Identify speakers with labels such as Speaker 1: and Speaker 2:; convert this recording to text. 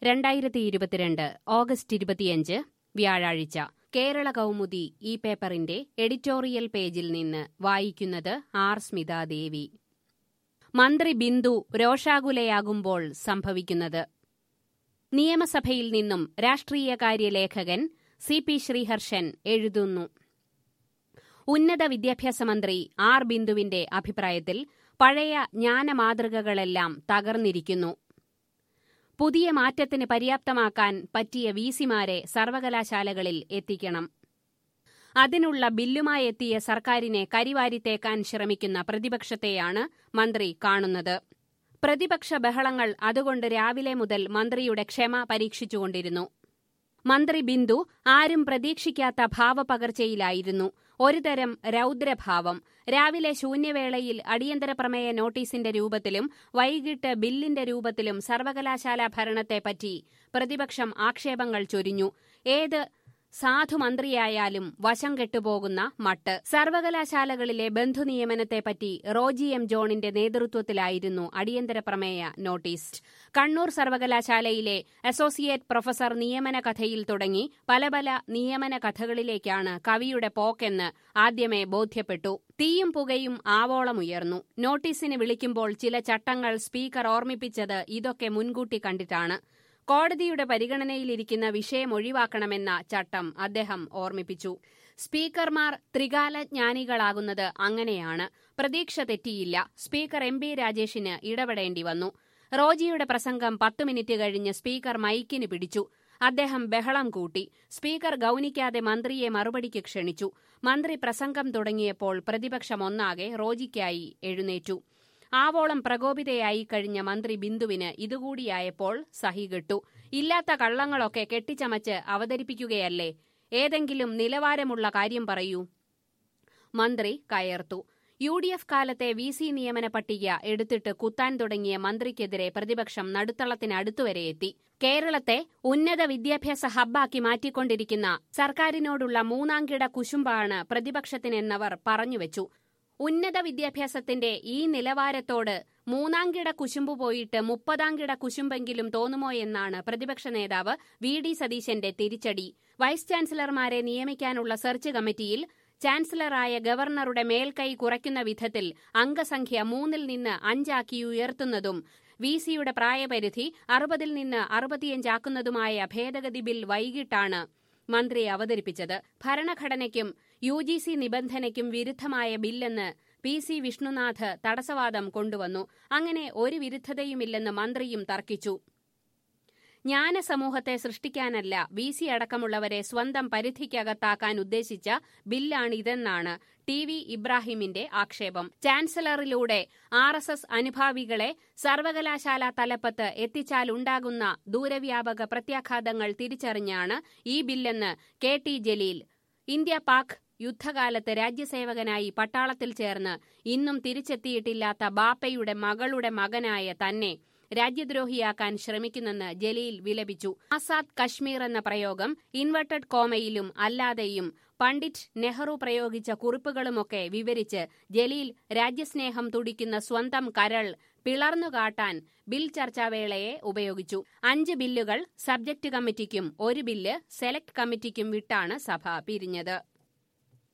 Speaker 1: രണ്ടായിരത്തി ഇരുപത്തിരണ്ട് ഓഗസ്റ്റ് ഇരുപത്തിയഞ്ച് വ്യാഴാഴ്ച കേരള കൗമുദി ഈ പേപ്പറിന്റെ എഡിറ്റോറിയൽ പേജിൽ നിന്ന് വായിക്കുന്നത് ആർ സ്മിതാദേവി മന്ത്രി ബിന്ദു രോഷാകുലയാകുമ്പോൾ സംഭവിക്കുന്നത് നിയമസഭയിൽ നിന്നും രാഷ്ട്രീയകാര്യ ലേഖകൻ സി പി ശ്രീഹർഷൻ എഴുതുന്നു ഉന്നത വിദ്യാഭ്യാസ മന്ത്രി ആർ ബിന്ദുവിന്റെ അഭിപ്രായത്തിൽ പഴയ ജ്ഞാനമാതൃകകളെല്ലാം തകർന്നിരിക്കുന്നു പുതിയ മാറ്റത്തിന് പര്യാപ്തമാക്കാൻ പറ്റിയ വിസിമാരെ സർവകലാശാലകളിൽ എത്തിക്കണം അതിനുള്ള ബില്ലുമായി എത്തിയ സർക്കാരിനെ കരിവാരിത്തേക്കാൻ ശ്രമിക്കുന്ന പ്രതിപക്ഷത്തെയാണ് മന്ത്രി കാണുന്നത് പ്രതിപക്ഷ ബഹളങ്ങൾ അതുകൊണ്ട് രാവിലെ മുതൽ മന്ത്രിയുടെ ക്ഷമ പരീക്ഷിച്ചുകൊണ്ടിരുന്നു മന്ത്രി ബിന്ദു ആരും പ്രതീക്ഷിക്കാത്ത ഭാവപകർച്ചയിലായിരുന്നു ഒരുതരം രൗദ്രഭാവം രാവിലെ ശൂന്യവേളയിൽ അടിയന്തര പ്രമേയ നോട്ടീസിന്റെ രൂപത്തിലും വൈകിട്ട് ബില്ലിന്റെ രൂപത്തിലും സർവകലാശാല ഭരണത്തെപ്പറ്റി പ്രതിപക്ഷം ആക്ഷേപങ്ങൾ ചൊരിഞ്ഞു ഏത് സാധുമന്ത്രിയായാലും വശം കെട്ടുപോകുന്ന മട്ട് സർവകലാശാലകളിലെ ബന്ധുനിയമനത്തെപ്പറ്റി റോജി എം ജോണിന്റെ നേതൃത്വത്തിലായിരുന്നു അടിയന്തര പ്രമേയ നോട്ടീസ് കണ്ണൂർ സർവകലാശാലയിലെ അസോസിയേറ്റ് പ്രൊഫസർ നിയമന കഥയിൽ തുടങ്ങി പല പല നിയമന കഥകളിലേക്കാണ് കവിയുടെ പോക്കെന്ന് ആദ്യമേ ബോധ്യപ്പെട്ടു തീയും പുകയും ആവോളമുയർന്നു നോട്ടീസിന് വിളിക്കുമ്പോൾ ചില ചട്ടങ്ങൾ സ്പീക്കർ ഓർമ്മിപ്പിച്ചത് ഇതൊക്കെ മുൻകൂട്ടി കണ്ടിട്ടാണ് കോടതിയുടെ പരിഗണനയിലിരിക്കുന്ന വിഷയം ഒഴിവാക്കണമെന്ന ചട്ടം അദ്ദേഹം ഓർമ്മിപ്പിച്ചു സ്പീക്കർമാർ ത്രികാലജ്ഞാനികളാകുന്നത് അങ്ങനെയാണ് പ്രതീക്ഷ തെറ്റിയില്ല സ്പീക്കർ എം ബി രാജേഷിന് ഇടപെടേണ്ടി വന്നു റോജിയുടെ പ്രസംഗം പത്തു മിനിറ്റ് കഴിഞ്ഞ് സ്പീക്കർ മൈക്കിന് പിടിച്ചു അദ്ദേഹം ബഹളം കൂട്ടി സ്പീക്കർ ഗൌനിക്കാതെ മന്ത്രിയെ മറുപടിക്ക് ക്ഷണിച്ചു മന്ത്രി പ്രസംഗം തുടങ്ങിയപ്പോൾ പ്രതിപക്ഷം ഒന്നാകെ റോജിക്കായി എഴുന്നേറ്റു ആവോളം പ്രകോപിതയായി കഴിഞ്ഞ മന്ത്രി ബിന്ദുവിന് ഇതുകൂടിയായപ്പോൾ സഹികെട്ടു ഇല്ലാത്ത കള്ളങ്ങളൊക്കെ കെട്ടിച്ചമച്ച് അവതരിപ്പിക്കുകയല്ലേ ഏതെങ്കിലും നിലവാരമുള്ള കാര്യം പറയൂ മന്ത്രി കയർത്തു യു ഡി എഫ് കാലത്തെ വി സി നിയമന പട്ടിക എടുത്തിട്ട് കുത്താൻ തുടങ്ങിയ മന്ത്രിക്കെതിരെ പ്രതിപക്ഷം നടുത്തളത്തിനടുത്തുവരെ എത്തി കേരളത്തെ ഉന്നത വിദ്യാഭ്യാസ ഹബ്ബാക്കി മാറ്റിക്കൊണ്ടിരിക്കുന്ന സർക്കാരിനോടുള്ള മൂന്നാംകിട കുശുമ്പാണ് പ്രതിപക്ഷത്തിനെന്നവർ പറഞ്ഞുവെച്ചു ഉന്നത വിദ്യാഭ്യാസത്തിന്റെ ഈ നിലവാരത്തോട് മൂന്നാംകിട കുശുമ്പ് പോയിട്ട് മുപ്പതാംകിട കുശുമ്പെങ്കിലും തോന്നുമോ എന്നാണ് പ്രതിപക്ഷ നേതാവ് വി ഡി സതീശന്റെ തിരിച്ചടി വൈസ് ചാൻസലർമാരെ നിയമിക്കാനുള്ള സെർച്ച് കമ്മിറ്റിയിൽ ചാൻസലറായ ഗവർണറുടെ മേൽക്കൈ കുറയ്ക്കുന്ന വിധത്തിൽ അംഗസംഖ്യ മൂന്നിൽ നിന്ന് അഞ്ചാക്കി ഉയർത്തുന്നതും വി സിയുടെ പ്രായപരിധി അറുപതിൽ നിന്ന് അറുപത്തിയഞ്ചാക്കുന്നതുമായ ഭേദഗതി ബിൽ വൈകിട്ടാണ് മന്ത്രി അവതരിപ്പിച്ചത് ഭരണഘടനയ്ക്കും യു ജി സി നിബന്ധനയ്ക്കും വിരുദ്ധമായ ബില്ലെന്ന് പി സി വിഷ്ണുനാഥ് തടസ്സവാദം കൊണ്ടുവന്നു അങ്ങനെ ഒരു വിരുദ്ധതയുമില്ലെന്ന് മന്ത്രിയും തർക്കിച്ചു ജ്ഞാനസമൂഹത്തെ സൃഷ്ടിക്കാനല്ല വി സി അടക്കമുള്ളവരെ സ്വന്തം പരിധിക്കകത്താക്കാൻ ഉദ്ദേശിച്ച ബില്ലാണിതെന്നാണ് ടി വി ഇബ്രാഹിമിന്റെ ആക്ഷേപം ചാൻസലറിലൂടെ ആർ എസ് എസ് അനുഭാവികളെ സർവകലാശാല തലപ്പത്ത് എത്തിച്ചാലുണ്ടാകുന്ന ദൂരവ്യാപക പ്രത്യാഘാതങ്ങൾ തിരിച്ചറിഞ്ഞാണ് ഈ ബില്ലെന്ന് K T Jaleel India Pak യുദ്ധകാലത്ത് രാജ്യസേവകനായി പട്ടാളത്തിൽ ചേർന്ന് ഇന്നും തിരിച്ചെത്തിയിട്ടില്ലാത്ത ബാപ്പയുടെ മകളുടെ മകനായ തന്നെ രാജ്യദ്രോഹിയാക്കാൻ ശ്രമിക്കുന്നെന്ന് ജലീൽ വിലപിച്ചു ആസാദ് കശ്മീർ എന്ന പ്രയോഗം ഇൻവെർട്ടഡ് കോമയിലും അല്ലാതെയും പണ്ഡിറ്റ് നെഹ്റു പ്രയോഗിച്ച കുറിപ്പുകളുമൊക്കെ വിവരിച്ച് ജലീൽ രാജ്യസ്നേഹം തുടിക്കുന്ന സ്വന്തം കരൾ പിളർന്നുകാട്ടാൻ ബിൽ ചർച്ചാവേളയെ ഉപയോഗിച്ചു അഞ്ച് ബില്ലുകൾ സബ്ജക്ട് കമ്മിറ്റിക്കും ഒരു ബില്ല് സെലക്ട് കമ്മിറ്റിക്കും വിട്ടാണ് സഭ പിരിഞ്ഞത്